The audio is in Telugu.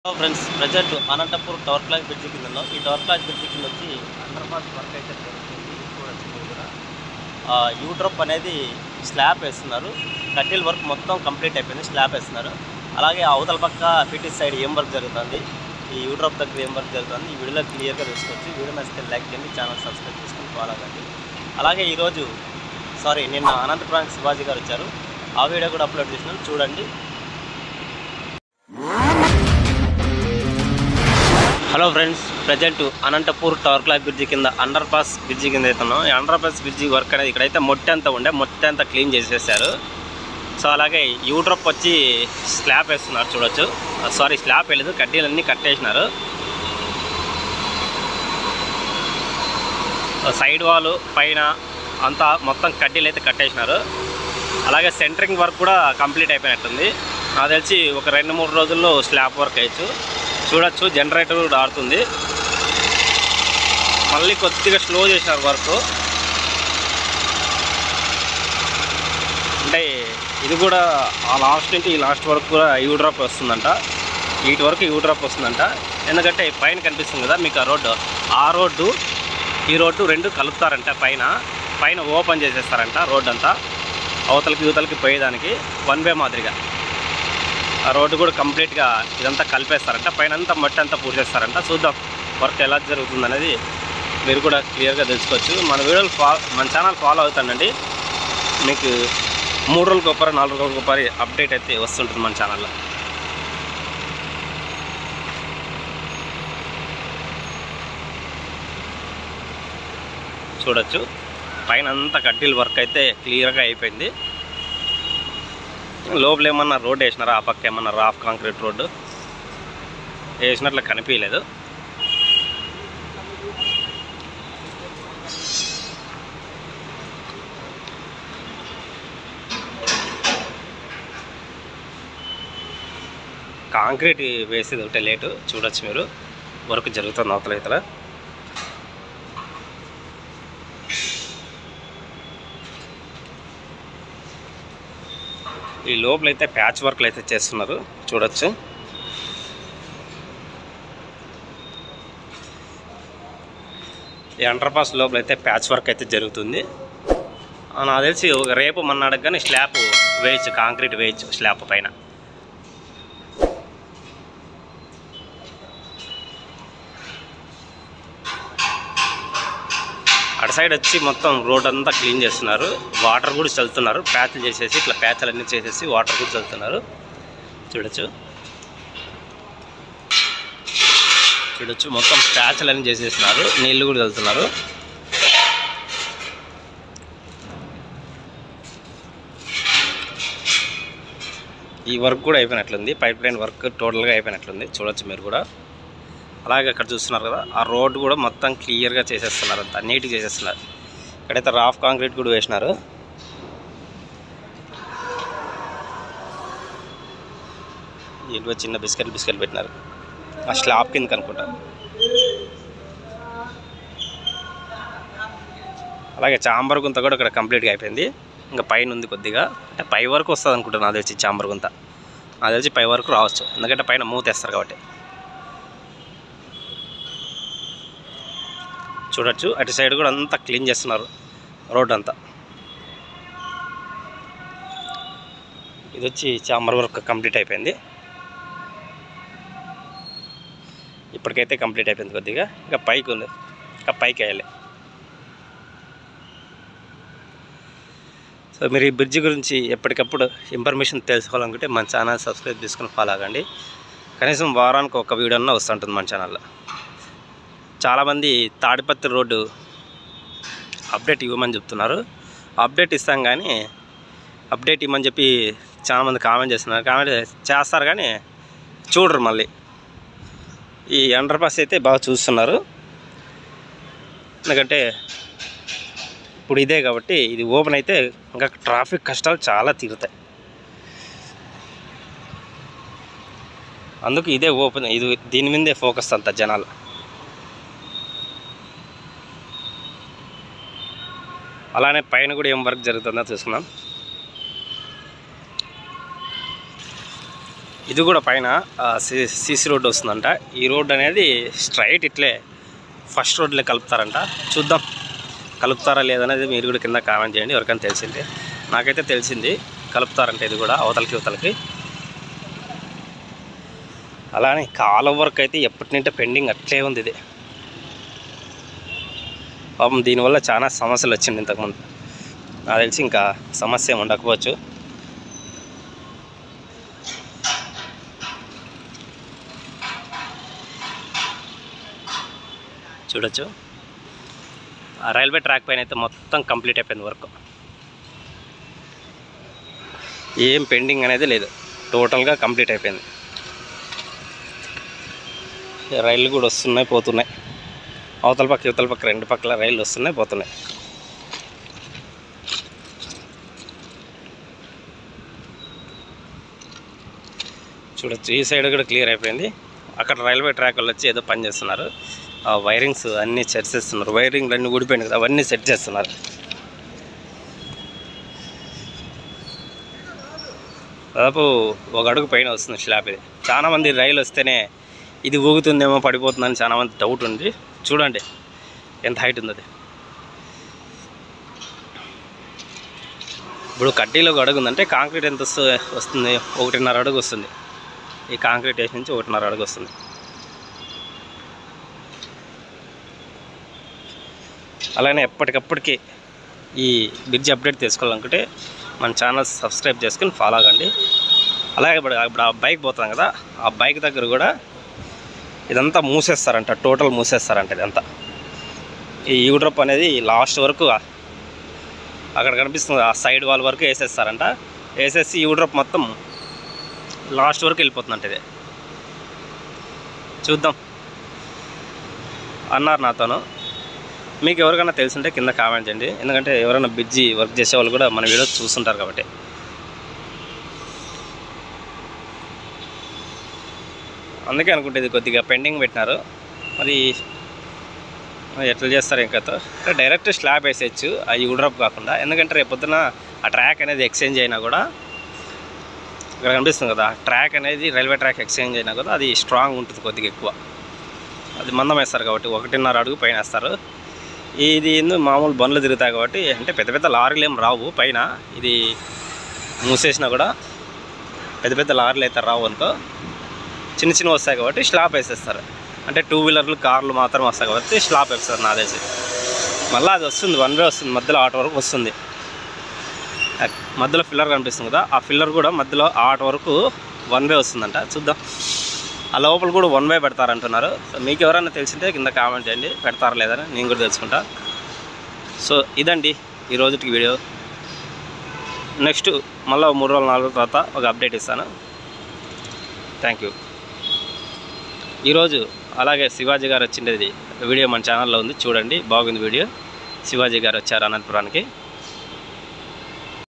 hello friends present Anantapur tower clock bridge కింద ఉన్నాం ఈ టవర్ క్లాక్ బ్రిడ్జ్ కింద వచ్చి అండర్ పాస్ వర్క్ అయితే జరుగుతుంది చూడొచ్చు మీరు కూడా ఆ, యూ డ్రాప్ అనేది స్లాబ్ వేస్తున్నారు కట్టెల వర్క్ మొత్తం కంప్లీట్ అయిపోయింది స్లాబ్ వేస్తున్నారు అలాగే అవతల పక్క పిటి సైడ్ ఏం వర్క్ జరుగుతుంది ఈ యూ డ్రాప్ దగ్గర ఏం వర్క్ జరుగుతుంది ఈ వీడియోలో క్లియర్గా చూసుకోవచ్చు వీడియో నచ్చితే లైక్ చేయండి ఛానల్ సబ్స్క్రైబ్ చేసుకుని ఫాలో అవ్వండి అలాగే ఈరోజు సారీ నిన్న అనంతపురానికి శివాజీ గారు వచ్చారు ఆ వీడియో కూడా అప్లోడ్ చేసినాను చూడండి hello friends present Anantapur tower clock bridge కింద అండర్ పాస్ బ్రిడ్జి కింద అవుతున్నాం ఈ అండర్ పాస్ బ్రిడ్జి వర్క్ అనేది ఇక్కడైతే మొట్టి అంతా ఉండే మొట్టి అంతా క్లీన్ చేసేసారు సో అలాగే యూడ్రప్ వచ్చి స్లాబ్ వేస్తున్నారు చూడొచ్చు సారీ స్లాబ్ వేయలేదు కడ్డీలన్నీ కట్టేసినారు సైడ్ వాల్ పైన అంతా మొత్తం కడ్డీలు అయితే కట్టేసినారు అలాగే సెంటరింగ్ వర్క్ కూడా కంప్లీట్ అయిపోయినట్టుంది నాకు తెలిసి ఒక రెండు మూడు రోజుల్లో స్లాబ్ వర్క్ అయ్యచ్చు చూడొచ్చు జనరేటర్ కూడా ఆడుతుంది మళ్ళీ కొద్దిగా స్లో చేసినారు వర్క్ అంటే ఇది కూడా ఆ లాస్ట్ నుంచి ఈ లాస్ట్ వరకు కూడా యూ డ్రాప్ వస్తుందంట వీటి వరకు యూ డ్రాప్ వస్తుందంట ఎందుకంటే పైన కనిపిస్తుంది కదా మీకు ఆ రోడ్డు ఆ రోడ్డు ఈ రోడ్డు రెండు కలుపుతారంట పైన పైన ఓపెన్ చేసేస్తారంట రోడ్డు అంతా అవతలకి యువతలకి పోయేదానికి వన్ వే మాదిరిగా ఆ రోడ్డు కూడా కంప్లీట్గా ఇదంతా కలిపేస్తారంట పైన అంతా మట్టి అంతా పూసేస్తారంట చూద్దాం వర్క్ ఎలా జరుగుతుంది అనేది మీరు కూడా క్లియర్గా తెలుసుకోవచ్చు మన వీడియోలు ఫా మన ఛానల్ ఫాలో అవుతానండి మీకు మూడు రోజులకు ఒకసారి నాలుగు రోజులకు ఒకసారి అప్డేట్ అయితే వస్తుంటుంది మన ఛానల్లో చూడొచ్చు పైన అంతా కడ్డీల వర్క్ అయితే క్లియర్గా అయిపోయింది లోపల ఏమన్నా రోడ్ వేసినారా ఆ పక్క ఏమన్నా రాఫ్ కాంక్రీట్ రోడ్డు వేసినట్లు కనిపించలేదు కాంక్రీట్ వేసేది ఒకటే లేటు చూడొచ్చు మీరు వర్క్ జరుగుతుంది అవతల ఇతర ఈ లోపలైతే ప్యాచ్ వర్క్లు అయితే చేస్తున్నారు చూడొచ్చు ఈ అండర్ పాస్ లోపలైతే ప్యాచ్ వర్క్ అయితే జరుగుతుంది ఆ, నాకు తెలిసి ఒక రేపు మన్నాడకు కానీ స్లాబ్ వేయచ్చు కాంక్రీట్ వేయచ్చు స్లాబ్ పైన అటు సైడ్ వచ్చి మొత్తం రోడ్ అంతా క్లీన్ చేస్తున్నారు వాటర్ కూడా చల్లుతున్నారు ప్యాచ్లు చేసేసి ఇట్లా ప్యాచ్లు అన్నీ చేసేసి వాటర్ కూడా చల్లుతున్నారు చూడొచ్చు చూడొచ్చు మొత్తం ప్యాచ్లు అన్నీ చేసేస్తున్నారు నీళ్ళు కూడా చల్లుతున్నారు ఈ వర్క్ కూడా అయిపోయినట్లుంది పైప్ లైన్ వర్క్ టోటల్గా అయిపోయినట్లుంది చూడొచ్చు మీరు కూడా అలాగే అక్కడ చూస్తున్నారు కదా ఆ రోడ్డు కూడా మొత్తం క్లియర్గా చేసేస్తున్నారు అంతా నీట్గా చేసేస్తున్నారు ఇక్కడైతే రాఫ్ కాంక్రీట్ కూడా వేసినారు ఇంట్లో చిన్న బిస్కెట్ బిస్కెట్ పెట్టినారు ఆ స్లాబ్ కింద అనుకుంటా అలాగే చాంబర్ గుంత కూడా ఇక్కడ కంప్లీట్గా అయిపోయింది ఇంకా పైన ఉంది కొద్దిగా అంటే పై వరకు వస్తుంది అనుకుంటాను నాకు తెలిసి చాంబర్ గుంత నాకు తెలిసి పై వరకు రావచ్చు ఎందుకంటే పైన మూతేస్తారు కాబట్టి చూడొచ్చు అటు సైడ్ కూడా అంతా క్లీన్ చేస్తున్నారు రోడ్ అంతా ఇది వచ్చి చాంబర్ వర్క్ కంప్లీట్ అయిపోయింది ఇప్పటికైతే కంప్లీట్ అయిపోయింది కొద్దిగా ఇంకా పైకి ఉంది ఇంకా పైకి వేయాలి సో మీరు ఈ బ్రిడ్జ్ గురించి ఎప్పటికప్పుడు ఇన్ఫర్మేషన్ తెలుసుకోవాలనుకుంటే మన ఛానల్ సబ్స్క్రైబ్ చేసుకుని ఫాలో అవ్వండి కనీసం వారానికి ఒక వీడియో అన్న వస్తుంటుంది మన ఛానల్లో చాలామంది తాడిపత్రి రోడ్డు అప్డేట్ ఇవ్వమని చెప్తున్నారు అప్డేట్ ఇస్తాం కానీ అప్డేట్ ఇవ్వమని చెప్పి చాలామంది కామెంట్ చేస్తున్నారు కామెంట్ చేస్తారు కానీ చూడరు మళ్ళీ ఈ అండర్ పాస్ అయితే బాగా చూస్తున్నారు ఎందుకంటే ఇప్పుడు ఇదే కాబట్టి ఇది ఓపెన్ అయితే ఇంకా ట్రాఫిక్ కష్టాలు చాలా తీరుతాయి అందుకు ఇదే ఓపెన్ ఇది దీని మీదే ఫోకస్ అంత జనాలు అలానే పైన కూడా ఏం వర్క్ జరుగుతుందో చూసుకుందాం ఇది కూడా పైన సీసీ రోడ్ వస్తుందంట ఈ రోడ్ అనేది స్ట్రైట్ ఇట్లే ఫస్ట్ రోడ్లే కలుపుతారంట చూద్దాం కలుపుతారా లేదనేది మీరు కూడా కింద కామెంట్ చేయండి ఎవరికైనా తెలిసింది నాకైతే తెలిసింది కలుపుతారంట ఇది కూడా అవతలకి అవతలకి అలానే కాలువ వర్క్ అయితే ఎప్పటి నుంటే పెండింగ్ అట్లే ఉంది ఇది పాపం దీనివల్ల చాలా సమస్యలు వచ్చింది ఇంతకుముందు నాకు తెలిసి ఇంకా సమస్య ఏమి ఉండకపోవచ్చు చూడొచ్చు ఆ రైల్వే ట్రాక్ పైన అయితే మొత్తం కంప్లీట్ అయిపోయింది వర్క్ ఏం పెండింగ్ అనేది లేదు టోటల్గా కంప్లీట్ అయిపోయింది రైళ్ళు కూడా వస్తున్నాయి పోతున్నాయి అవతల పక్క యువతల పక్క రెండు పక్కల రైళ్ళు వస్తున్నాయి పోతున్నాయి చూడొచ్చు ఈ సైడ్ కూడా క్లియర్ అయిపోయింది అక్కడ రైల్వే ట్రాక్ వాళ్ళు వచ్చి ఏదో పని చేస్తున్నారు ఆ వైరింగ్స్ అన్నీ సెట్ చేస్తున్నారు వైరింగ్లు అన్నీ ఊడిపోయినాయి కదా అవన్నీ సెట్ చేస్తున్నారు దాదాపు ఒక అడుగు పైన వస్తుంది స్లాబ్ ఇది చాలా మంది రైలు వస్తేనే ఇది ఊగుతుందేమో పడిపోతుందని చాలా మంది డౌట్ ఉంది చూడండి ఎంత హైట్ ఉంది అది ఇప్పుడు కడ్డీలో ఒక అడుగు ఉందంటే కాంక్రీట్ ఎంత వస్తు- వస్తుంది ఒకటిన్నర అడుగు వస్తుంది ఈ కాంక్రీట్ వేసి నుంచి ఒకటిన్నర అడుగు వస్తుంది అలానే ఎప్పటికప్పటికి ఈ బ్రిడ్జ్ అప్డేట్ తీసుకోవాలనుకుంటే మన ఛానల్ సబ్స్క్రైబ్ చేసుకుని ఫాలో అవ్వండి అలాగే ఇప్పుడు ఇప్పుడు ఆ బైక్ పోతాం కదా ఆ బైక్ దగ్గర కూడా ఇదంతా మూసేస్తారంట టోటల్ మూసేస్తారంట ఇదంతా ఈ యూడ్రప్ అనేది లాస్ట్ వరకు ఆ- అక్కడ కనిపిస్తుంది ఆ సైడ్ వాల్ వరకు వేసేస్తారంట వేసేసి యూడ్రప్ మొత్తం లాస్ట్ వరకు వెళ్ళిపోతుందంట ఇది చూద్దాం అన్నారు నాతోను మీకు ఎవరికైనా తెలుసుంటే కింద కామెంట్ చేయండి ఎందుకంటే ఎవరైనా బిజీ వర్క్ చేసే వాళ్ళు కూడా మన వీడియో చూస్తుంటారు కాబట్టి అందుకే అనుకుంటే ఇది కొద్దిగా పెండింగ్ పెట్టినారు మరి మరి ఎట్లా చేస్తారు ఇంకా అంటే డైరెక్ట్ స్లాబ్ వేసేయచ్చు ఆ యూడ్రాప్ కాకుండా ఎందుకంటే రేపు పొద్దున ఆ ట్రాక్ అనేది ఎక్స్చేంజ్ అయినా కూడా ఇక్కడ కనిపిస్తుంది కదా ట్రాక్ అనేది రైల్వే ట్రాక్ ఎక్స్చేంజ్ అయినా కూడా అది స్ట్రాంగ్ ఉంటుంది కొద్దిగా ఎక్కువ అది మందం వేస్తారు కాబట్టి ఒకటిన్నర అడుగు పైన వేస్తారు ఇది ఏందో మామూలు బండ్లు తిరుగుతాయి కాబట్టి అంటే పెద్ద పెద్ద లారీలు ఏం రావు పైన ఇది మూసేసినా కూడా పెద్ద పెద్ద లారీలు అయితే రావు అనుకో చిన్న చిన్న వస్తాయి కాబట్టి స్లాబ్ వేసేస్తారు అంటే టూ వీలర్లు కార్లు మాత్రం వస్తాయి కాబట్టి స్లాబ్ వేస్తారు నా తెలిసి మళ్ళీ అది వస్తుంది వన్ వే వస్తుంది మధ్యలో ఆటో వరకు వస్తుంది ఆ మధ్యలో ఫిల్లర్ కనిపిస్తుంది కదా ఆ ఫిల్లర్ కూడా మధ్యలో ఆటో వరకు వన్ వే వస్తుందంట చూద్దాం ఆ లోపల కూడా వన్ వే పెడతారంటున్నారు సో మీకు ఎవరైనా తెలిసింటే కింద కామెంట్ చేయండి పెడతారా లేదని నేను కూడా తెలుసుకుంటా సో ఇదండి ఈ రోజుకి వీడియో నెక్స్ట్ మళ్ళీ మూడు రోజులు నాలుగు రోజుల తర్వాత ఒక అప్డేట్ ఇస్తాను థ్యాంక్ యూ ఈరోజు అలాగే శివాజీ గారు వచ్చిండేది వీడియో మన ఛానల్లో ఉంది చూడండి బాగుంది వీడియో శివాజీ గారు వచ్చారు అనంతపురానికి